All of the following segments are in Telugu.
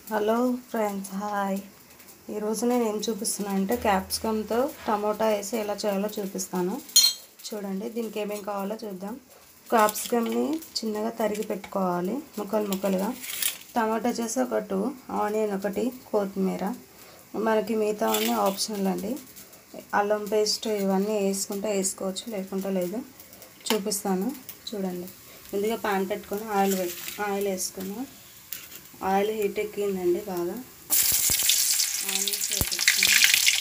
హలో ఫ్రెండ్స్ హాయ్ ఈరోజు నేను ఏం చూపిస్తున్నాను అంటే క్యాప్సికమ్తో టమోటా వేసి ఎలా చేయాలో చూపిస్తాను చూడండి దీనికి ఏమేం కావాలో చూద్దాం క్యాప్సికమ్ని చిన్నగా తరిగి పెట్టుకోవాలి ముక్కలు ముక్కలుగా టమాటా చేసి ఒక టూ ఆనియన్ ఒకటి కొత్తిమీర మనకి మిగతా అన్నీ ఆప్షనల్ అండి అల్లం పేస్ట్ ఇవన్నీ వేసుకుంటే వేసుకోవచ్చు లేకుంటే లేదు చూపిస్తాను చూడండి ముందుగా పాన్ పెట్టుకొని ఆయిల్ పెట్టు ఆయిల్ వేసుకున్నాం ఆయిల్ హీట్ ఎక్కిందండి బాగా ఆనియన్స్ వేసేసుకున్నాం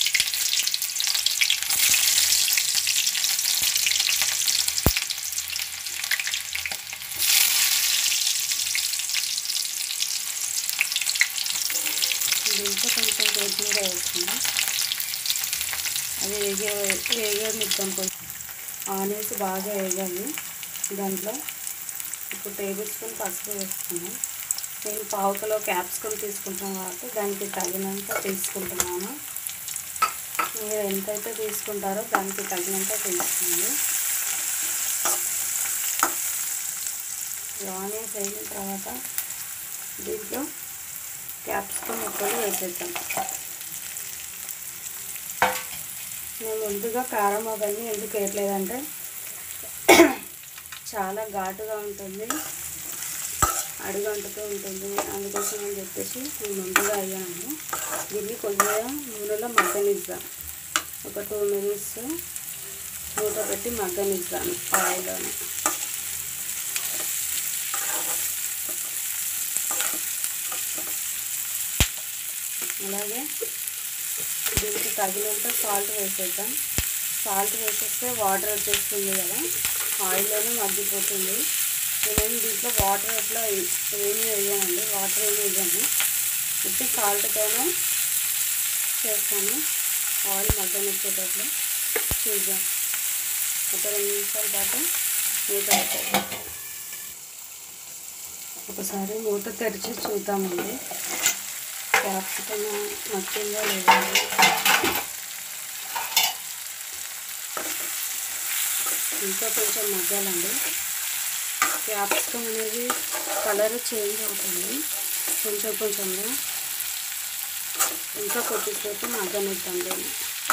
దీంట్లో కొంచెం కొత్తిమీర వేసుకున్నాం అది వేగే వేగనిద్దాం కొంచెం ఆనియన్స్ బాగా వేగాలి దాంట్లో ఇప్పుడు టేబుల్ స్పూన్ పసుపు వేసుకున్నాం నేను పావు కిలో క్యాప్సికమ్ తీసుకుంటాను కాబట్టి దానికి తగినంత తీసుకుంటున్నాను మీరు ఎంతైతే తీసుకుంటారో దానికి తగినంత తీసుకోండి ఆనియన్స్ వేగిన తర్వాత దీంట్లో క్యాప్సికమ్ ముక్కలు వేసేద్దాం నేను ముందుగా కారం అవన్నీ ఎందుకు వేయట్లేదంటే చాలా ఘాటుగా ఉంటుంది అడుగంటుతూ ఉంటుంది అందుకోసం అని చెప్పేసి నేను ముందుగా అయ్యాను దీన్ని కొద్దిగా నూనెలో మగ్గనిద్దాం ఒక టూ మినిట్స్ మూత పెట్టి మగ్గనిద్దాను ఆయిల్లోనే అలాగే దీనికి తగినంత సాల్ట్ వేసేద్దాం సాల్ట్ వేసేస్తే వాటర్ వచ్చేస్తుంది కదా ఆయిల్లోనే మగ్గిపోతుంది నేను దీంట్లో వాటర్ ఎట్లా ఏమీ వేయనండి వాటర్ ఏమి వేయను ఉట్టి సాల్ట్తోనే చేస్తాను ఆయిల్ మగ్గనిచ్చేటట్లు చూద్దాం ఒక రెండు నిమిషాల పాటు మూత పెట్టేద్దాం ఒకసారి మూత తెరిచి చూద్దామండి క్యాప్సికమ్ మగ్గిందో లేదా ఇంకా కొంచెం మగ్గాలండి క్యాప్సికమ్ అనేది కలర్ చేంజ్ అవుతుంది కొంచెం కొంచెంగా ఇంకా కొద్దిసేపు మగ్గనిద్దాం దీన్ని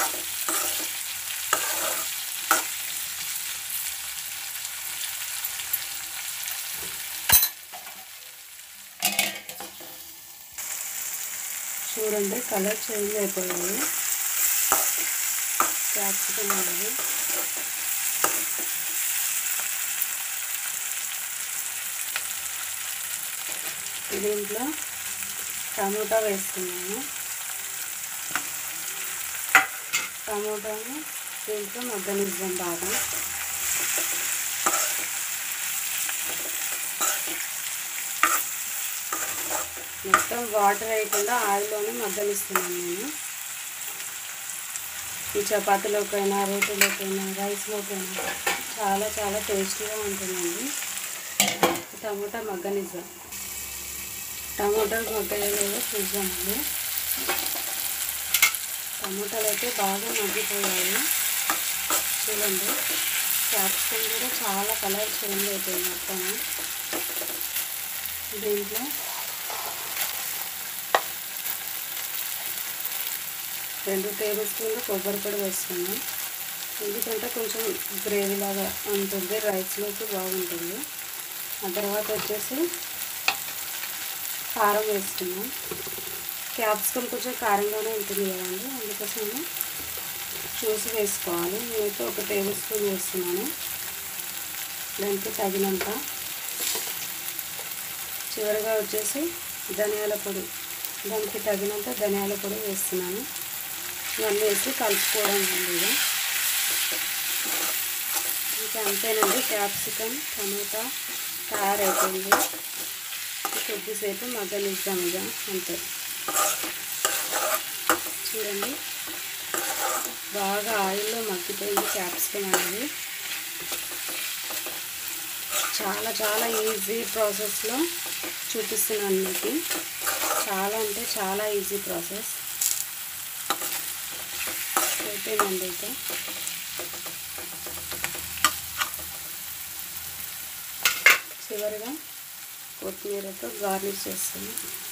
చూడండి కలర్ చేంజ్ అయిపోయింది క్యాప్సికమ్ అనేది దీంట్లో టమోటా వేసుకున్నాము టమోటాను దీంట్లో మగ్గనిద్దాం బాగా మొత్తం వాటర్ వేయకుండా ఆయిల్లోనే మగ్గనిస్తున్నాను నేను ఈ చపాతీలోకైనా రోటీలోకైనా రైస్లోకైనా చాలా చాలా టేస్టీగా ఉంటుందండి టమోటా మగ్గనిద్దాం టమాటాలు మగ్గలేదో చూద్దామండి టమాటాలు అయితే బాగా మగ్గిపోయాయి చూడండి క్యాప్సికమ్ కూడా చాలా కలర్ చేంజ్ అయిపోయింది మొత్తం దీంట్లో రెండు టేబుల్ స్పూన్లు కొబ్బరి పొడి వేసుకున్నాం ఎందుకంటే కొంచెం గ్రేవీ లాగా ఉంటుంది రైస్లోకి బాగుంటుంది ఆ తర్వాత వచ్చేసి కారం వేసుకున్నాం క్యాప్సికమ్ కొంచెం కారంగానే ఉంటుంది కదండి అందుకోసం చూసి వేసుకోవాలి నేనైతే ఒక టేబుల్ స్పూన్ వేస్తున్నాను దానికి తగినంత చివరిగా వచ్చేసి ధనియాల పొడి దానికి తగినంత ధనియాల పొడి వేస్తున్నాను ఇవన్నీ వేసి కలుపుకోవడం అండి ఇది ఇంకా అంతేనండి క్యాప్సికమ్ టమాటా తయారైపోయింది కొద్దిసేపు మగ్గనిద్దాం ఇక అంతే చూడండి బాగా ఆయిల్లో మగ్గిపోయింది క్యాప్సికమ్ అనేది చాలా చాలా ఈజీ ప్రాసెస్లో చూపిస్తున్నాను మీకు చాలా అంటే చాలా ఈజీ ప్రాసెస్ అయిపోయిందండి అయితే చివరిగా కొత్తిమీరతో గార్నిష్ చేస్తాను